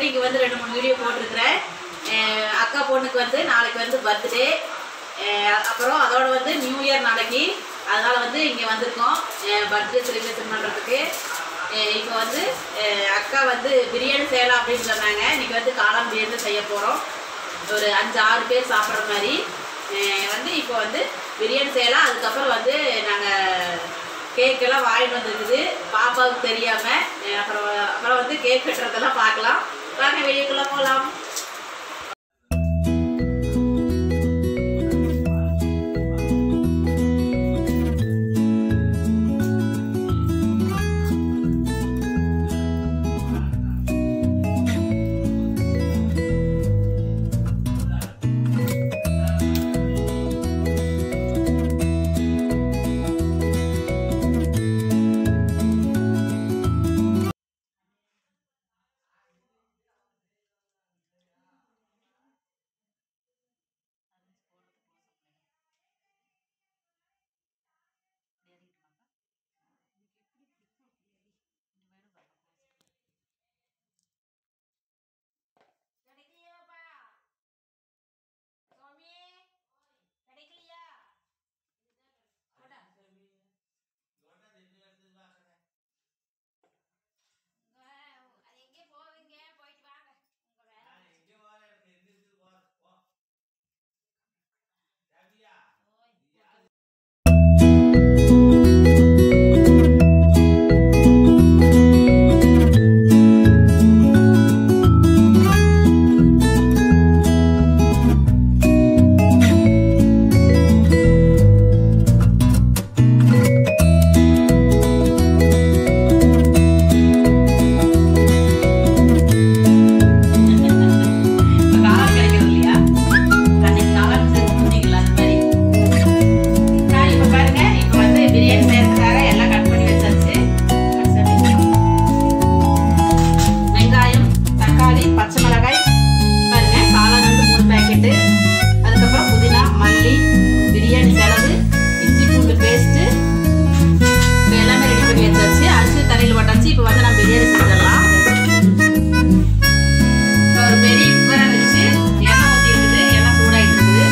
Already இங்கே வந்து ரெண்டு மூணு வீடியோ போட்டிருக்கிறேன் அஹ் அக்கா பொண்ணுக்கு வந்து நாளைக்கு வந்து பர்த்டே அப்புறம் அதோட வந்து நியூ இயர் நாளைக்கு அதனால வந்து இங்கே வந்திருக்கோம் பர்த்டே செலிப்ரேஷன் பண்ணுறதுக்கு இப்போ வந்து அஹ் அக்கா வந்து பிரியாணி செய்யலாம் அப்படின்னு சொன்னாங்க இன்னைக்கு வந்து காளான் பிரியாணி செய்ய போகிறோம் ஒரு அஞ்சு ஆறு பேர் சாப்பிட்ற மாதிரி அஹ் வந்து இப்போ வந்து பிரியாணி செய்யலாம் அதுக்கப்புறம் வந்து நாங்கள் கேக் எல்லாம் வாங்கிட்டு வந்துருக்குது பாப்பாவுக்கு தெரியாமல் அப்புறம் அப்புறம் வந்து கேக் வெட்டுறதெல்லாம் பார்க்கலாம் வாங்க வெளியக்குள்ளே போகலாம் காளான் கிடைக்கிறது இல்லையா அன்னைக்கு காளான் செஞ்சு சொன்னீங்களா அந்த மாதிரி ஆ, இப்ப பாருங்க இப்ப வந்து பிரியாணி செய்யறதுக்காக எல்லாம் கட் பண்ணி வச்சாச்சு வெங்காயம் தக்காளி பச்சை மிளகாய் பாருங்க காளான் வந்து மூணு பேக்கெட்டு அதுக்கப்புறம் புதினா மல்லி பிரியாணி செலவு இஞ்சி பூண்டு பேஸ்ட்டு இப்போ எல்லாமே ரெடி பண்ணி வச்சாச்சு அரிசி தண்ணியில் போட்டாச்சு இப்போ வந்து நம்ம பிரியாணி செஞ்சிடலாம் இப்போ ஒரு பெரிய குக்கரை வச்சு எண்ணெய் ஊற்றி இருக்குது எண்ணெய் சூடாயிட்டு இருக்குது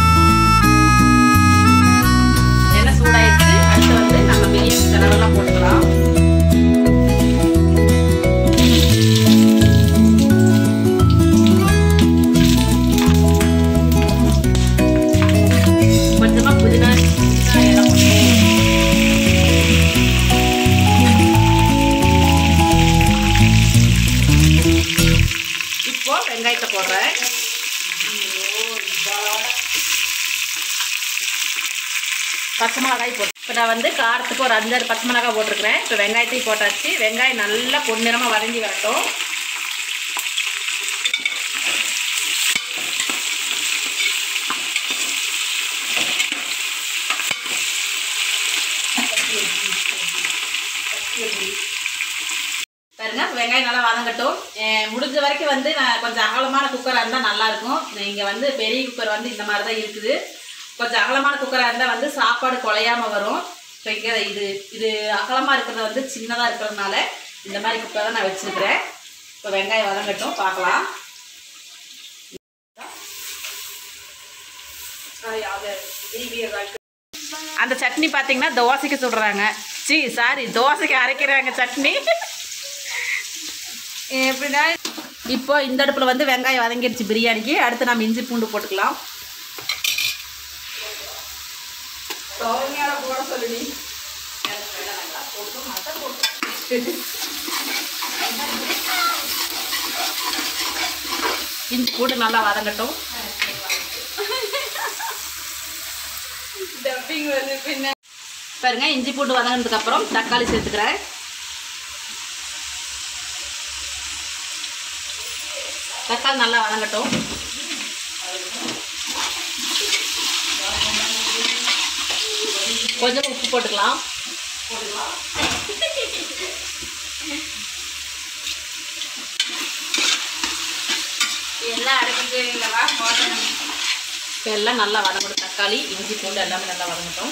எண்ணெய் சூடாயிடுச்சு அடுத்து வந்து நம்ம பிரியாணி செலவெல்லாம் போட்டுக்கலாம் கொஞ்சமா புதினா புதினா எல்லாம் போட்டு இப்போ வெங்காயத்தை போடுறேன் பச்சை மிளகாய் போட்டு இப்போ நான் வந்து காரத்துக்கு ஒரு அஞ்சாறு பச்சை மிளகாய் போட்டிருக்கிறேன் இப்போ வெங்காயத்தையும் போட்டாச்சு வெங்காயம் நல்லா பொன்னிறமாக வதங்கி வரட்டும் பாருங்க வெங்காயம் நல்லா வதங்கட்டும் அஹ் முடிஞ்ச வரைக்கும் வந்து நான் கொஞ்சம் அகலமான குக்கராக இருந்தால் நல்லாயிருக்கும் இங்கே வந்து பெரிய குக்கர் வந்து இந்த மாதிரி தான் இருக்குது கொஞ்சம் அகலமான குக்கராக இருந்தால் வந்து சாப்பாடு குலையாம வரும் இப்போ இங்கே இது இது அகலமாக இருக்கிறது வந்து சின்னதாக இருக்கிறதுனால இந்த மாதிரி குக்கர் தான் நான் வச்சுருக்கிறேன் இப்போ வெங்காயம் வதங்கட்டும் பார்க்கலாம் அந்த சட்னி பார்த்தீங்கன்னா தோசைக்கு சுடுறாங்க சி சாரி தோசைக்கு அரைக்கிறாங்க சட்னி எப்படின்னா இப்போ இந்த அடுப்பில் வந்து வெங்காயம் வதங்கிடுச்சு பிரியாணிக்கு அடுத்து நம்ம இஞ்சி பூண்டு போட்டுக்கலாம் போட சொல்லுடி இஞ்சி பூண்டு நல்லா வதங்கட்டும் பாருங்க இஞ்சி பூண்டு வதங்கினதுக்கு அப்புறம் தக்காளி சேர்த்துக்கிறேன் தக்காளி நல்லா வதங்கட்டும் கொஞ்சம் உப்பு போட்டுக்கலாம் எல்லாம் அடைக்கிறீங்களா போட்டேன் இப்போ எல்லாம் நல்லா வதங்கட்டும் தக்காளி இஞ்சி பூண்டு எல்லாமே நல்லா வதங்கட்டும்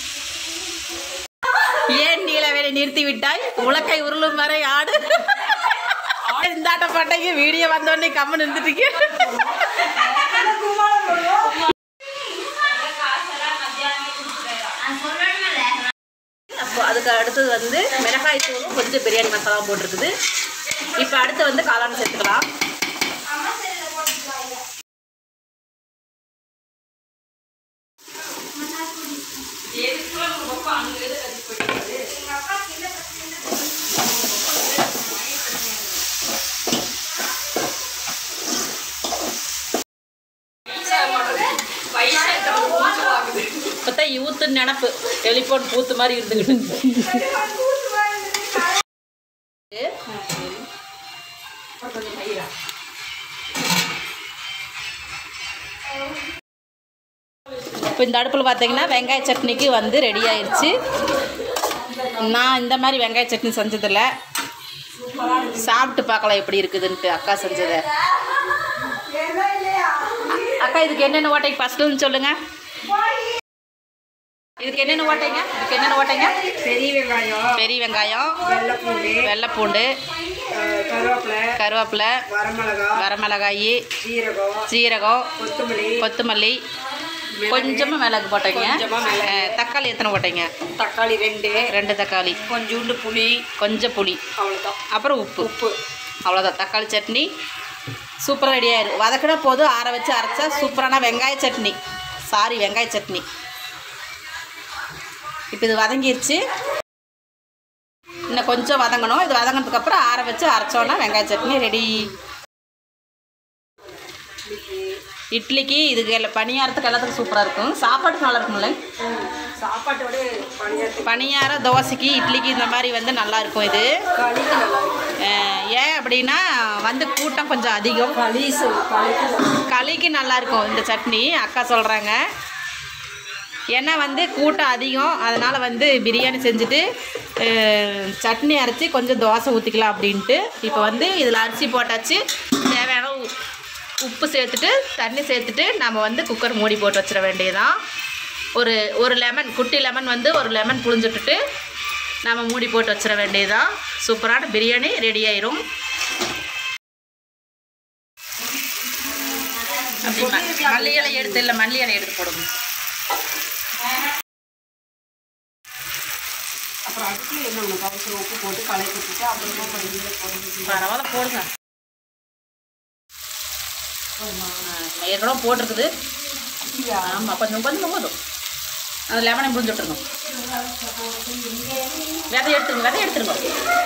ஏன் நீலவேலை நிறுத்தி விட்டாய் உலக்கை உருளும் வரை ஆடு இந்த ஆட்ட பாட்டைக்கு வீடியோ வந்தோடனே கம்மன் இருந்துட்டீங்க அப்போ அதுக்கு அடுத்தது வந்து மிளகாய் தூளும் கொஞ்சம் பிரியாணி மசாலாவும் போட்டிருக்குது இப்போ அடுத்து வந்து காளான் சேர்த்துக்கலாம் இப்போதான் யூத்து நினப்பு டெலிஃபோன் பூத்து மாதிரி இருந்துக்கிட்டு இப்போ இந்த அடுப்பில் பார்த்தீங்கன்னா வெங்காய சட்னிக்கு வந்து ரெடி ஆயிடுச்சு நான் இந்த மாதிரி வெங்காய சட்னி செஞ்சதில்ல சாப்பிட்டு பார்க்கலாம் எப்படி இருக்குதுன்ட்டு அக்கா செஞ்சதை அக்கா இதுக்கு என்னென்ன ஓட்டைக்கு ஃபஸ்ட்டு சொல்லுங்க இதுக்கு என்னென்ன ஓட்டைங்க இதுக்கு என்னென்ன ஓட்டைங்க பெரிய வெங்காயம் பெரிய வெங்காயம் வெள்ளைப்பூண்டு வெள்ளைப்பூண்டு அஹ், கருவேப்பிலை கருவேப்பிலை வரமிளகா வரமிளகாய் ஜீரகம் சீரகம் கொத்தமல்லி கொத்தமல்லி கொஞ்சமாக மிளகு போட்டீங்க கொஞ்சமா மிளகு. அஹ், தக்காளி எத்தனை போட்டீங்க தக்காளி ரெண்டு ரெண்டு தக்காளி கொஞ்சோண்டு புளி கொஞ்சம் புளி அவ்வளோதான் அப்புறம் உப்பு உப்பு அவ்வளோதான் தக்காளி சட்னி சூப்பராக ரெடி ஆயிடும் வதக்கின போதும் ஆற வச்சு அரைச்சா சூப்பரான வெங்காய சட்னி சாரி வெங்காய சட்னி இப்போ இது வதங்கிருச்சு இன்னும் கொஞ்சம் வதங்கணும் இது வதங்கினதுக்கப்புறம் ஆற வச்சு அரைச்சோன்னா வெங்காய சட்னி ரெடி இட்லிக்கு இதுக்கு எல்லாம் பணியாரத்துக்கு எல்லாத்துக்கும் சூப்பராக இருக்கும் சாப்பாட்டுக்கு நல்லா இருக்கும்ல சாப்பாட்டோட பணியாரத்துக்கு பணியாரம் தோசைக்கு இட்லிக்கு இந்த மாதிரி வந்து நல்லா இருக்கும் இது களிக்கு நல்லா இருக்கும் அஹ் ஏன் அப்படின்னா வந்து கூட்டம் கொஞ்சம் அதிகம் களி சொல் களிக்கு நல்லா இருக்கும். களிக்கு நல்லா இருக்கும் இந்த சட்னி அக்கா சொல்கிறாங்க ஏன்னா வந்து கூட்டம் அதிகம் அதனால் வந்து பிரியாணி செஞ்சுட்டு அஹ், சட்னி அரைச்சி கொஞ்சம் தோசை ஊற்றிக்கலாம் அப்படின்ட்டு இப்போ வந்து இதில் அரிசி போட்டாச்சு தேவையான உ- உப்பு சேர்த்துட்டு தண்ணி சேர்த்துட்டு நம்ம வந்து குக்கர் மூடி போட்டு வச்சிட வேண்டியதுதான் ஒரு ஒரு லெமன் குட்டி லெமன் வந்து ஒரு லெமன் புழிஞ்சுட்டுட்டு நம்ம மூடி போட்டு வச்சிட வேண்டியதுதான் சூப்பரான பிரியாணி ரெடி ஆயிரும் அப்படி ம- மல்லி இலை எடுத்து இல்லை மல்லி இலை எடுத்து போடுங்க அப்புறம் அதுக்கு என்ன உனக்கு அவசரம் உப்பு போட்டு களை கொடுத்துட்டு அப்புறமா மறுபடியும் போடுறது பரவாயில்ல போடுங்க ஆ, ஏற்கனவே போட்டிருக்குது ஆமாம் கொஞ்சம் கொஞ்சம் போதும் அந்த லெமனை புரிஞ்சு விட்டுருங்க விதை எடுத்துருங்க விதை எடுத்துருங்க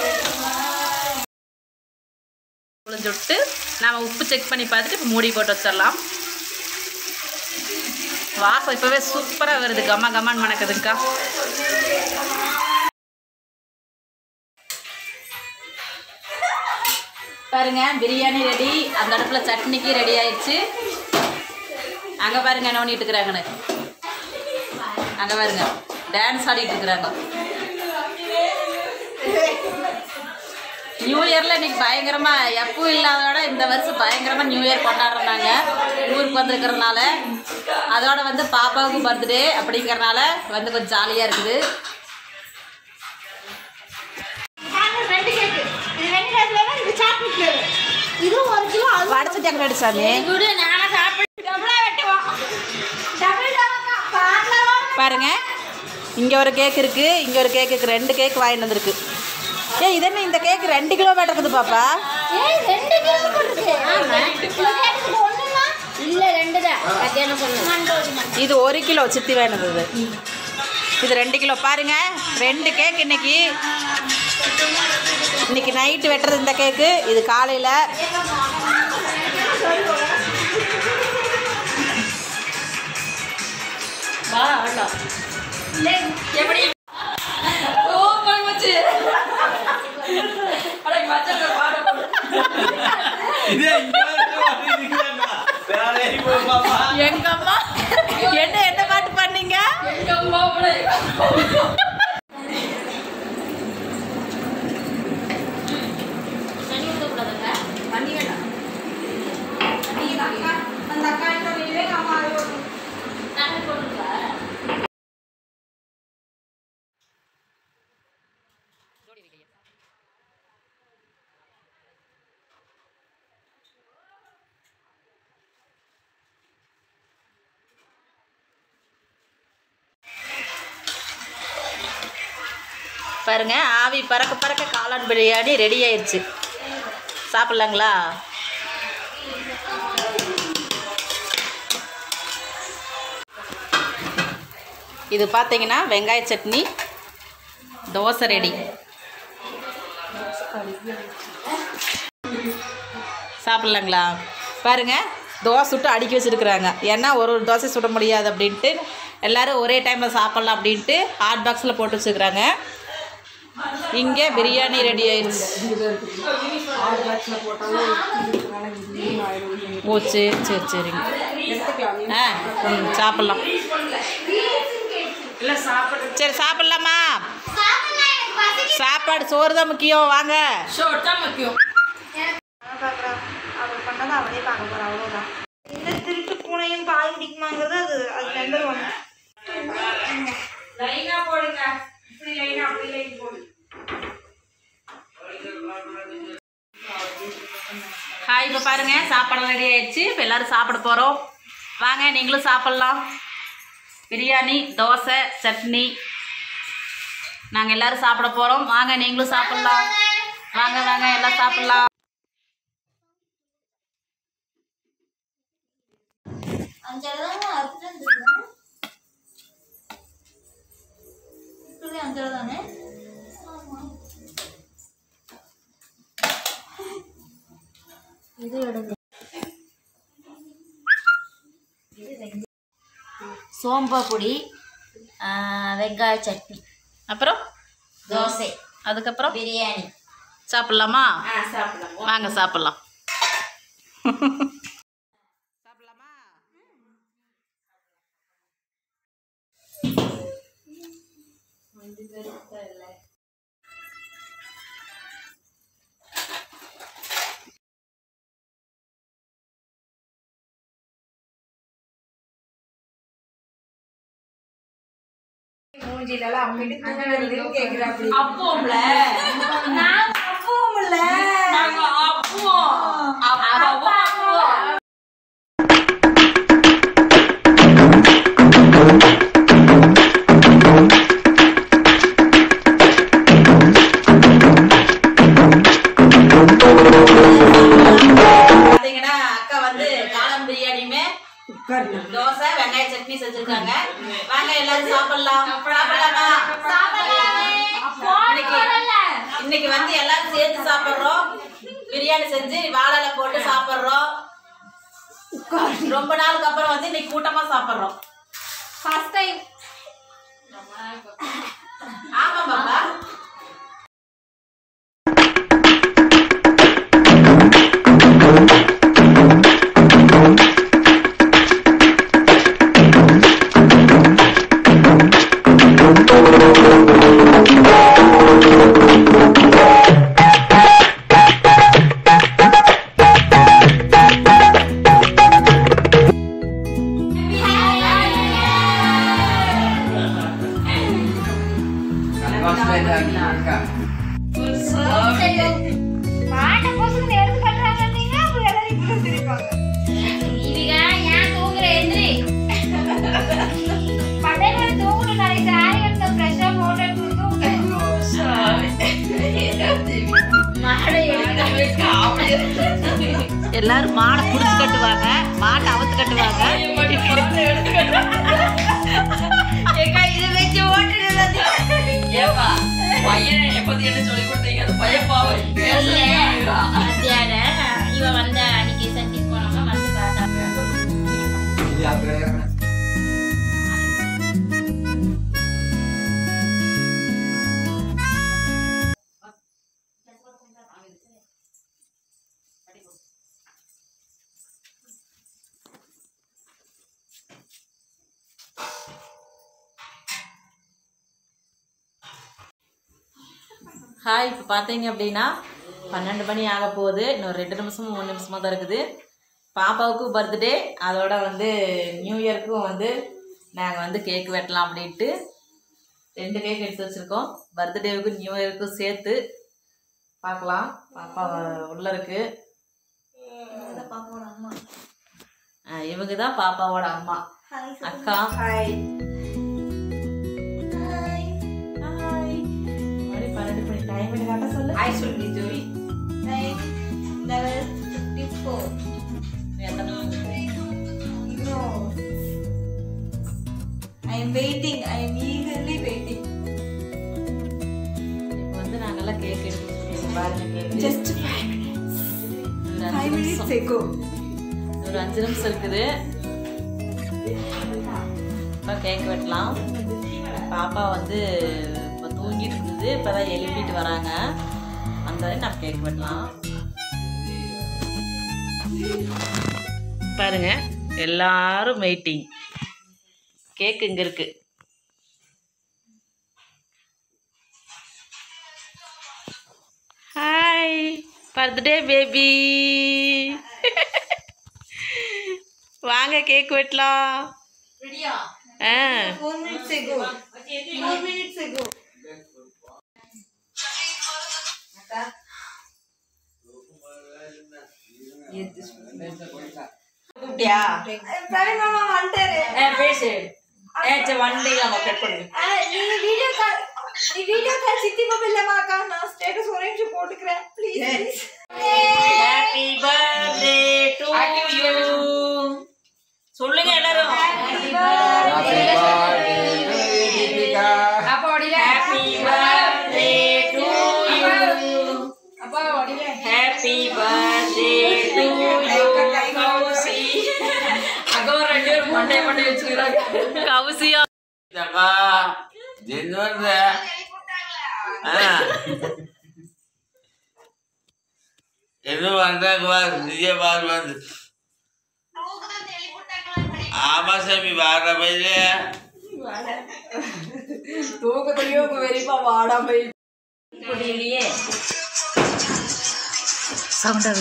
புழிஞ்சு விட்டு நாம் உப்பு செக் பண்ணி பார்த்துட்டு இப்போ மூடி போட்டு வச்சிடலாம் வாசம் இப்போவே சூப்பராக வருது கம்மா கம்மான்னு மணக்குதுங்கக்கா பாருங்க பிரியாணி ரெடி அந்த அடுப்பில் சட்னிக்கு ரெடி ஆயிடுச்சு அங்கே பாருங்க என்ன பண்ணிட்டு இருக்கிறாங்கன்னு அங்கே பாருங்க டான்ஸ் ஆடிட்டு இருக்கிறாங்க நியூ இயரில் இன்னைக்கு பயங்கரமாக எப்பவும் இல்லாதோட இந்த வருஷம் பயங்கரமாக நியூ இயர் கொண்டாடுறாங்க ஊருக்கு வந்திருக்கிறதுனால அதோட வந்து பாப்பாவுக்கு பர்த்டே அப்படிங்கறனால வந்து கொஞ்சம் ஜாலியாக இருக்குது ரெண்டு கேக்கு இது வெண்ணிலா ஃப்ளேவர் இது சாக்லேட் ஃப்ளேவர் இது ஒரு கிலோ அது வடச்சு டெக்கரேட் சாமி விடு நானே சாப்பிட்டு டபுளா வெட்டுவோம் டபுள் டபுள் பார்லரோட பாருங்க இங்கே ஒரு கேக் இருக்குது இங்கே ஒரு கேக் இருக்குது ரெண்டு கேக் வாங்கிட்டு வந்திருக்கு ஏய் இது என்ன இந்த கேக் ரெண்டு கிலோ மேட் இருக்குது பாப்பா ஏய் ரெண்டு கேக் போட்டுருக்கு ஆமா இது கேக்கு ஒண்ணுமா இல்ல ரெண்டு தான் மத்தியானம் சொன்னேன் இது ஒரு கிலோ சித்தி வேணுது இது ரெண்டு கிலோ பாருங்க ரெண்டு கேக் இன்னைக்கு இன்னைக்கு நைட்டு வெட்டுறது இந்த கேக்கு இது காலையில் இதே இங்க வந்து வரீங்களா? வேற எங்கேயும் போய் பாப்பா. எங்க அம்மா என்ன என்ன பாட்டு பண்ணீங்க பாருங்க ஆவி பறக்க பறக்க காளான் பிரியாணி ரெடி ஆயிடுச்சு சாப்பிட்லாங்களா இது பார்த்தீங்கன்னா வெங்காய சட்னி தோசை ரெடி சாப்பிட்லாங்களா பாருங்க தோசை சுட்டு அடுக்கி வச்சுருக்குறாங்க ஏன்னா ஒரு ஒரு தோசை சுட முடியாது அப்படின்ட்டு எல்லாரும் ஒரே டைமில் சாப்பிட்லாம் அப்படின்ட்டு ஹாட் பாக்ஸில் போட்டு வச்சுருக்குறாங்க இங்கே பிரியாணி ரெடி ஆயிடுச்சு ஆறு பாக்ஸில் போட்டாலும் இருக்கிறனால இதுலேயும் ஆயிடும் ஓ சரி சரி சரிங்க எடுத்துக்கலாம் ஆ ம் சாப்பிட்லாம் இல்லை சாப்பிட்றது சரி சாப்பிட்லாமா சாப்பாடு சோறு தான் முக்கியம் வாங்க அவர் பண்ணதை அவளே பார்க்க போறா அவ்வளோதான் இந்த திருட்டு பூனையும் பால் குடிக்குமாங்கிறது அது அது நம்பர் ஒன் லைனாக போடுங்க இப்படி லைனாக அப்படி லைன் போடு ஹாய் இப்போ பாருங்க சாப்பாடு ரெடி ஆயிடுச்சு இப்போ எல்லாரும் சாப்பிட போகிறோம் வாங்க நீங்களும் சாப்பிட்லாம் பிரியாணி தோசை சட்னி நாங்கள் எல்லாரும் சாப்பிட போகிறோம் வாங்க நீங்களும் சாப்பிட்லாம் வாங்க வாங்க எல்லாம் சாப்பிட்லாம் அஞ்சரை தான் அறுத்துட்டு வந்துருக்கேன் இப்படி அஞ்சரை தானே இது எடுங்க சோம்பா பொடி வெங்காய சட்னி அப்புறம் தோசை அதுக்கப்புறம் பிரியாணி சாப்பிட்லாமா ஆ சாப்பிடலாம் வாங்க சாப்பிட்லாம் சாப்பிட்லாமா மூஞ்சிலலாம் அம்மிட்டு தூங்க வருதுன்னு கேட்குறாப்படி அப்போம்ல நாங்க அப்பவும் நாங்க அப்பவும் அப்பவும் பாத்தீங்கன்னா அக்கா வந்து காளான் பிரியாணியுமே தோசை வெங்காய சட்னி செஞ்சிருக்காங்க வாங்க எல்லாரும் சாப்பிடலாம் சாப்பிடலாமா இன்னைக்கு இன்னைக்கு வந்து எல்லாரும் சேர்த்து சாப்பிடுறோம் பிரியாணி செஞ்சு வாழைல போட்டு சாப்பிடுறோம் ரொம்ப நாளுக்கு அப்புறம் வந்து இன்னைக்கு கூட்டமா சாப்பிடுறோம் ஃபர்ஸ்ட் டைம் ஆமா பாப்பா பாட்டை போசுக்கு எடுத்து கட்டுறாங்க நீங்க அப்புறம் எல்லாரும் இப்படி சிரிப்பாங்க இவங்க ஏன் தூங்குற எந்திரி படையில தூங்கணும் நாளைக்கு சாரி எடுத்த ஃப்ரெஷ்ஷா போட்டோ எடுத்து மாடை எல்லாரும் மாடை புடிச்சு கட்டுவாங்க மாட்டை அவுத்து கட்டுவாங்க ஏக்கா இது வச்சு ஓட்டுறது ஏப்பா பையனை எப்போது என்ன சொல்லி கொடுத்தீங்க அந்த பையன் பாவம் மத்தியானம் இவ வந்த அன்னைக்கு சந்தி போனோமா வந்து பார்த்தா ஹாய் இப்போ பார்த்தீங்க அப்படின்னா பன்னெண்டு மணி ஆக போகுது இன்னும் ரெண்டு நிமிஷமும் மூணு நிமிஷமாக தான் இருக்குது பாப்பாவுக்கும் பர்த்டே அதோட வந்து நியூ இயர்க்கும் வந்து நாங்கள் வந்து கேக் வெட்டலாம் அப்படின்ட்டு ரெண்டு கேக் எடுத்து வச்சுருக்கோம் பர்த்டேவுக்கும் நியூ இயருக்கும் சேர்த்து பார்க்கலாம் பாப்பா உள்ளே இருக்கு பாப்பாவோட அம்மா ஆ, இவங்க தான் பாப்பாவோட அம்மா அக்கா ஹாய் ஹாய் ஹாய் சொல்லி ஜோய் நைன் லெவல் ஃபிஃப்டி ஃபோர் எத்தனை No. I am waiting. I am eagerly waiting. இப்போ வந்து நாங்கெல்லாம் கேக் எடுத்து சொல்லிடுறோம். பாருங்க கேக் Just five minutes. ஒரு அஞ்சு Five minutes நிமிஷம் ago. ஒரு அஞ்சு நிமிஷம் இருக்குது இப்போ கேக் வெட்டலாம் பாப்பா வந்து இப்போ தூங்கிட்டு இருந்தது இப்போ தான் எழுப்பிட்டு வராங்க அந்த வரை நம்ம கேக் வெட்டலாம் பாருங்க எல்லாரும் வெயிட்டிங் கேக் இங்கே இருக்கு ஹாய் பர்த்டே பேபி வாங்க கேக் வெட்டலாம் ஆ Four minutes ago. Four minutes ago. கூப்பிட்டியா Praveen மாமா வந்துட்டாரு ஏ பேசு ஏ சரி வண்டி நம்ம கட் பண்ணு ஆ, நீ வீடியோ கால் நீ வீடியோ கால் சித்தி மொபைல்ல வாக்கா நான் ஸ்டேட்டஸ் ஒரே நிமிஷம் போட்டுக்கிறேன் please please happy birthday to you சொல்லுங்க எல்லாரும் happy birthday to you happy birthday to you Kousi அங்க ஒரு ரெண்டு பேரும் மண்டை மண்டை வச்சுக்கிறாங்க கௌசியா தக்கா என்ன வருது ஆ. என்ன பண்றாங்க நிஜ பாரு வந்து ஆமா சாமி வார பையில தூக்கத்துலயும் உங்க வெறிப்பா வாடாம முடியலையே சவுண்டாவே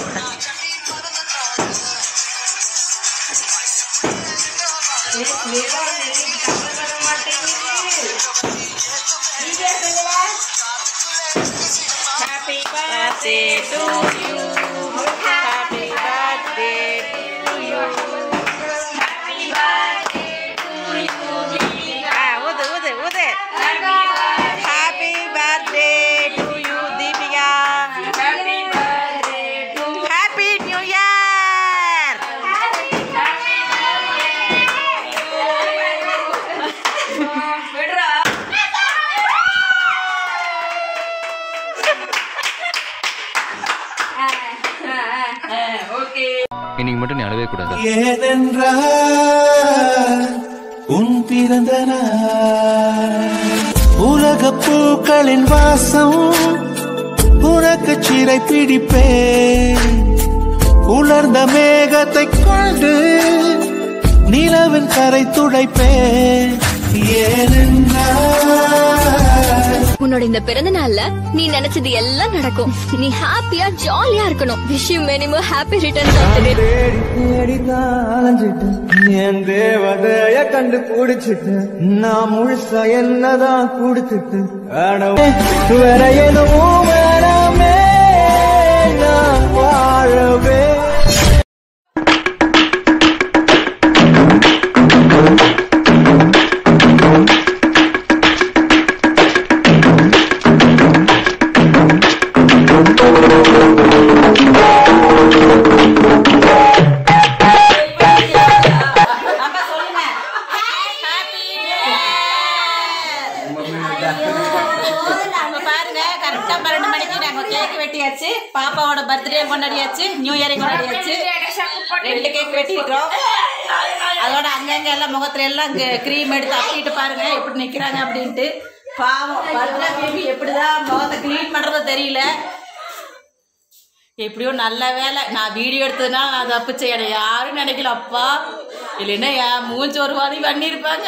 Happy birthday to you. Happy birthday to you. Happy birthday to you. Ah, ஊது ஊது ஊது. Happy birthday to you, Deepika. Happy birthday to Happy New Year. விடுறா ஓகே இன்னைக்கு மட்டும் நீ அழவே கூடாது ஏனென்றால் உன் பிறந்த நாள் உலக பூக்களின் வாசம் உனக்கு சிறை பிடிப்பேன் உலர்ந்த மேகத்தை கொண்டு நிலவின் கரை துடைப்பேன் ஏனென்றால் உன்னோட இந்த பிறந்த நாள்ல நீ நினைச்சது எல்லாம் நடக்கும் நீ ஹாப்பியா ஜாலியா இருக்கணும் wish you many more happy returns of the day தேடி தேடி அலைஞ்சிட்டேன் என் தேவதைய கண்டுபிடிச்சிட்டேன் நான் முழுசா என்னதான் குடுத்துட்டு வேற எதுவும் வேணாமே நான் வாழவே அம்மா சொல்லுங்க இப்ப பாருங்க கரெக்டா பன்னெண்டு மணிக்கு நாங்க கேக் வெட்டியாச்சு பாப்பாவோட பர்த்டே கொண்டாடியாச்சு நியூ இயரை கொண்டாடியாச்சு ரெண்டு கேக் வெட்டிட்டோம் அதோட அங்கங்க எல்லாம் முகத்துல எல்லாம் க்ரீம் எடுத்து அப்பிட்டு பாருங்க எப்படி நிக்கிறாங்க அப்படின்ட்டு பாவம் பர்த்டே பேபி எப்படிதான் முகத்தை க்ளீன் பண்றதோ தெரியல எப்படியோ நல்ல வேலை நான் வீடியோ எடுத்ததுனால நான் தப்பு செய்யணும் யாரும் நினைக்கல அப்பா இல்லைன்னா என் மூஞ்சி ஒரு வாரி பண்ணியிருப்பாங்க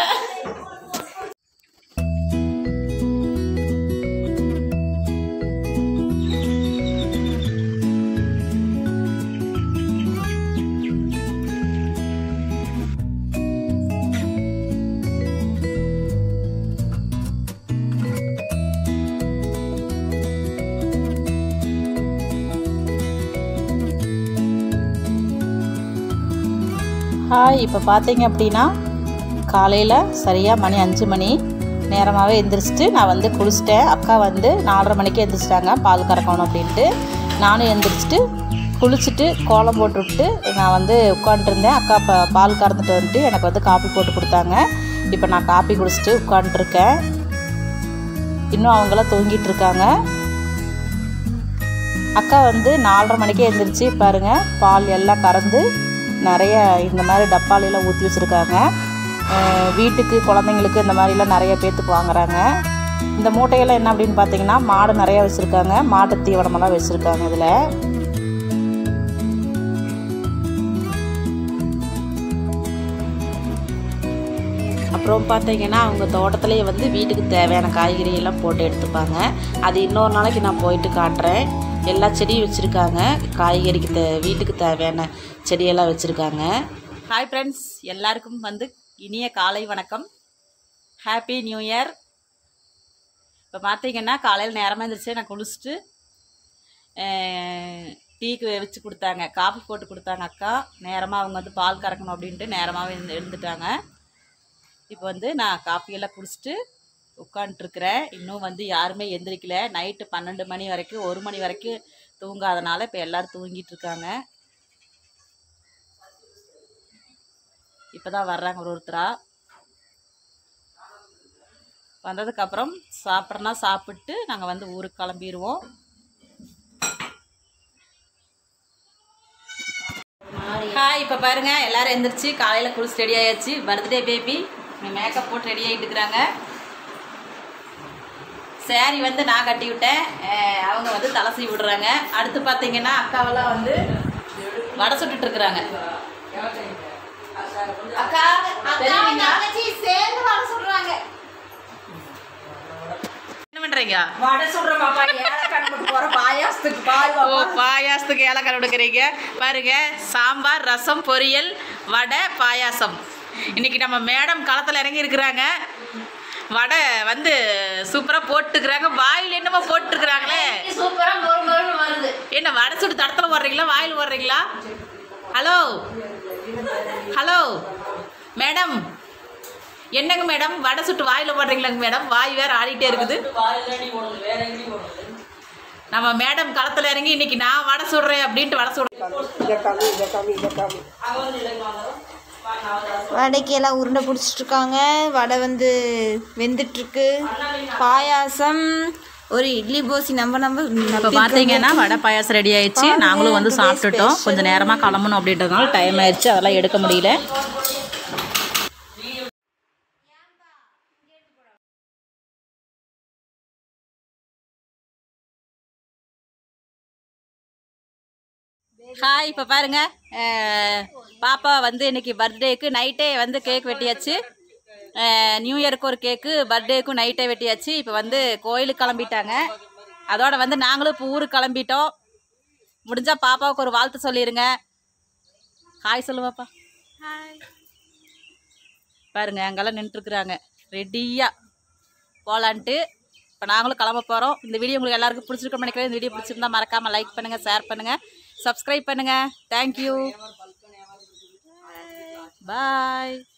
ஹாய் இப்போ பார்த்தீங்க அப்படின்னா காலையில் சரியாக மணி அஞ்சு மணி நேரமாகவே எந்திரிச்சிட்டு நான் வந்து குளிச்சிட்டேன் அக்கா வந்து நாலரை மணிக்கு எந்திரிச்சிட்டாங்க பால் கறக்கணும் அப்படின்ட்டு நானும் எந்திரிச்சிட்டு குளிச்சுட்டு கோலம் போட்டு விட்டு நான் வந்து உட்காண்ட்ருந்தேன் அக்கா பா பால் கறந்துட்டு வந்துட்டு எனக்கு வந்து காப்பி போட்டு கொடுத்தாங்க இப்போ நான் காப்பி குடிச்சிட்டு உட்காண்ட்ருக்கேன் இன்னும் அவங்களாம் தூங்கிட்டு இருக்காங்க அக்கா வந்து நாலரை மணிக்கே எழுந்திரிச்சு பாருங்க பால் எல்லாம் கறந்து நிறைய இந்த மாதிரி டப்பாலையெல்லாம் ஊற்றி வச்சுருக்காங்க அஹ் வீட்டுக்கு குழந்தைங்களுக்கு இந்த மாதிரிலாம் நிறைய பேர்த்துக்கு வாங்குறாங்க இந்த மூட்டையெல்லாம் என்ன அப்படின்னு பார்த்தீங்கன்னா மாடு நிறையா வச்சுருக்காங்க மாட்டு தீவனமெல்லாம் வச்சுருக்காங்க இதில் அப்புறம் பார்த்தீங்கன்னா அவங்க தோட்டத்துலேயே வந்து வீட்டுக்கு தேவையான காய்கறி எல்லாம் போட்டு எடுத்துப்பாங்க அது இன்னொரு நாளைக்கு நான் போயிட்டு காட்டுறேன் எல்லா செடியும் வச்சுருக்காங்க காய்கறிக்கு தே வீட்டுக்கு தேவையான செடியெல்லாம் வச்சுருக்காங்க ஹாய் ஃப்ரெண்ட்ஸ் எல்லாருக்கும் வந்து இனிய காலை வணக்கம் ஹாப்பி நியூ இயர் இப்போ பார்த்தீங்கன்னா காலையில் நேரமாக இருந்துச்சு நான் குளிச்சுட்டு டீக்கு வச்சு கொடுத்தாங்க காஃபி போட்டு கொடுத்தாங்க அக்கா நேரமாக அவங்க வந்து பால் கறக்கணும் அப்படின்ட்டு நேரமாகவே எழுந்து எழுந்துட்டாங்க இப்போ வந்து நான் காப்பியெல்லாம் குடிச்சிட்டு உட்காண்ட்ருக்கிறேன் இன்னும் வந்து யாருமே எந்திரிக்கல நைட்டு பன்னெண்டு மணி வரைக்கும் ஒரு மணி வரைக்கும் தூங்காதனால இப்போ எல்லோரும் தூங்கிட்டு இருக்காங்க இப்போ தான் வர்றாங்க ஒரு ஒருத்தரா வந்ததுக்கப்புறம் சாப்பிட்றனா சாப்பிட்டு நாங்கள் வந்து ஊருக்கு கிளம்பிடுவோம் ஹாய் இப்போ பாருங்க எல்லாரும் எந்திரிச்சு காலையில் குளிச்சு ரெடி ஆயாச்சு பர்த்டே பேபி மேக்கப் போட்டு ரெடி ஆகிட்டு இருக்கிறாங்க saree வந்து நான் கட்டி விட்டேன் அஹ் அவங்க வந்து தலை சீவி விடுறாங்க அடுத்து பார்த்தீங்கன்னா அக்காவெல்லாம் வந்து வடை சுட்டுட்டு இருக்கிறாங்க அக்கா தெரியுங்களா? சேர்ந்து வர சொல்றாங்க என்ன பண்றீங்க வடை சுடுற பாப்பா ஏலக்காய் நமக்கு போற பாயாசத்துக்கு பால் ஓ பாயாசத்துக்கு ஏலக்காய் கொடுக்குறீங்க பாருங்க சாம்பார் ரசம் பொரியல் வடை பாயாசம் இன்னைக்கு நம்ம மேடம் களத்தில் இறங்கி இருக்கிறாங்க வடை வந்து சூப்பராக போட்டுக்கிறாங்க வாயில் என்னமோ போட்டுருக்குறாங்களே சூப்பரா மொறு மொறுன்னு வருது என்ன வடை சுட்டு தடத்தில் வர்றீங்களா வாயில் வர்றீங்களா ஹலோ ஹலோ மேடம் என்னங்க மேடம் வடை சுட்டு வாயில் போடுறீங்களாங்க மேடம் வாய் வேற ஆடிட்டே இருக்குது நம்ம மேடம் களத்தில் இறங்கி இன்னைக்கு நான் வடை சுடுறேன் அப்படின்ட்டு வடை சுடுறேன் இதை கம்மி இதை கம்மி இதை கம்மி வடைக்கு எல்லாம் உருண்டை பிடிச்சிட்டு இருக்காங்க வடை வந்து வெந்துட்டு இருக்கு பாயாசம் ஒரு இட்லி போசி நம்ம நம்ம இப்போ பார்த்தீங்கன்னா வடை பாயாசம் ரெடி ஆயிடுச்சு நாங்களும் வந்து சாப்பிட்டுட்டோம் கொஞ்சம் நேரமாக கிளம்பணும் அப்படின்றதுனால டைம் ஆயிடுச்சு அதெல்லாம் எடுக்க முடியல ஹாய் இப்போ பாருங்க அஹ், பாப்பா வந்து இன்னைக்கு பர்த்டேக்கு நைட்டே வந்து கேக் வெட்டியாச்சு அஹ், நியூ இயருக்கு ஒரு கேக்கு பர்த்டேக்கும் நைட்டே வெட்டியாச்சு இப்போ வந்து கோயிலுக்கு கிளம்பிட்டாங்க அதோட வந்து நாங்களும் இப்போ ஊருக்கு கிளம்பிட்டோம் முடிஞ்சா பாப்பாவுக்கு ஒரு வாழ்த்து சொல்லிடுங்க ஹாய் சொல்லு பாப்பா பாருங்க அங்கெல்லாம் நின்றுட்டுருக்குறாங்க ரெடியாக போகலான்ட்டு இப்போ நாங்களும் கிளம்ப போகிறோம் இந்த வீடியோ உங்களுக்கு எல்லாருக்கும் பிடிச்சிருக்கோம் நினைக்கிறேன் இந்த வீடியோ பிடிச்சிருந்தா மறக்காமல் லைக் பண்ணுங்கள் ஷேர் பண்ணுங்கள் சப்ஸ்கிரைப் பண்ணுங்கள் தேங்க்யூ பாய்